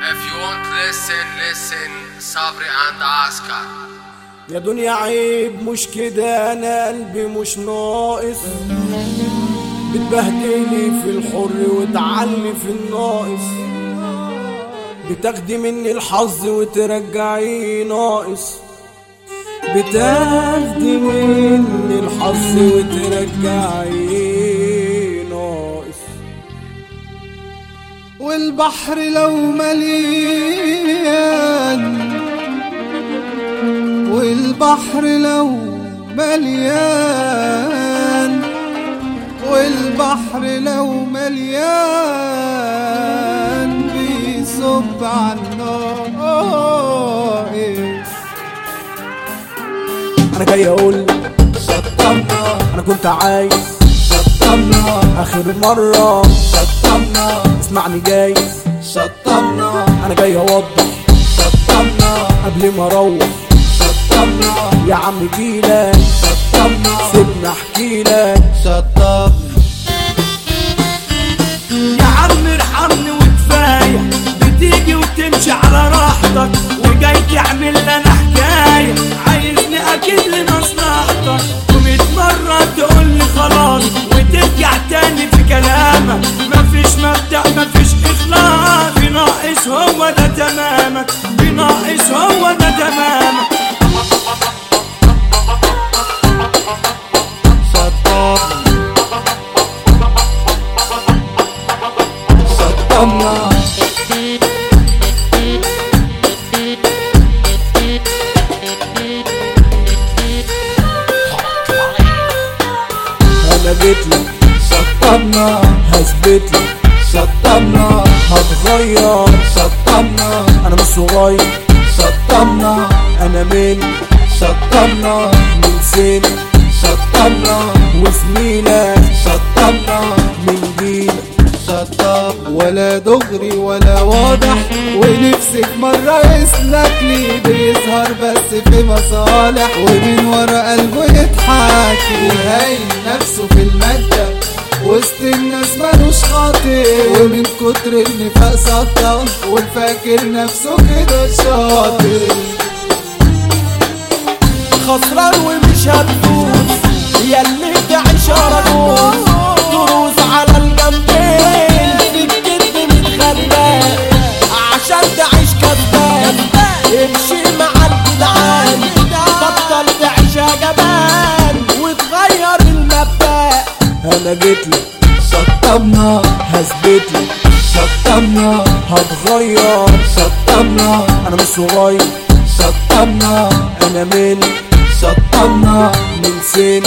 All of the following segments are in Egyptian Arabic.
If you want listen, listen, Sabri and Oscar. يا دنيا عيب مش كده انا قلبي مش ناقص بتبهدلي في الحر وتعلي في الناقص بتاخدي مني الحظ وترجعيه ناقص بتاخدي مني الحظ وترجعيه ناقص والبحر لو مليان والبحر لو مليان والبحر لو مليان بيصب عالنار انا جاي اقول شطبنا انا كنت عايز شطبنا اخر مرة شطبنا اسمعني جايز شطبنا انا جاي اوضح شطبنا قبل ما اروح شطبنا يا عم جيلك شطبنا سيبني احكي لك شطبنا يا عم ارحمني وكفايه بتيجي وتمشي على راحتك وجاي تعمل لنا حكايه عايزني اكيد لمصلحتك وميت مره تقول لي خلاص وترجع تاني في كلامك مفيش مبدا مفيش اخلاص بناقص هو ده تمامك بناقص هو ده تمامك شطبنا شطبنا انا جيت لك شطبنا هثبت لك شطبنا هتغير شطبنا انا مش صغير شطبنا انا من شطبنا من سن شطبنا وزميلك شطبنا من جيل شطب ولا دغري ولا واضح ونفسك مرة يسلك لي بيظهر بس في مصالح ومن ورا قلبه يضحك وهاين نفسه في المادة وسط الناس ملوش خاطر ومن كتر النفاق سطر والفاكر نفسه كده شاطر خسران ومش هتفوز ياللي تعيش رجوز دروس على الجنبين في الكذب متخبى عشان تعيش كذاب امشي مع الجدعان بطل تعيش جبان وتغير المبدأ انا جيت لك شطبنا هثبت لك شطبنا هتغير شطبنا انا مش صغير شطبنا انا من شطبنا من سن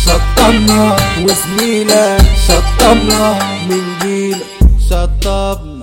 شطبنا وزميلك شطبنا من جيل شطبنا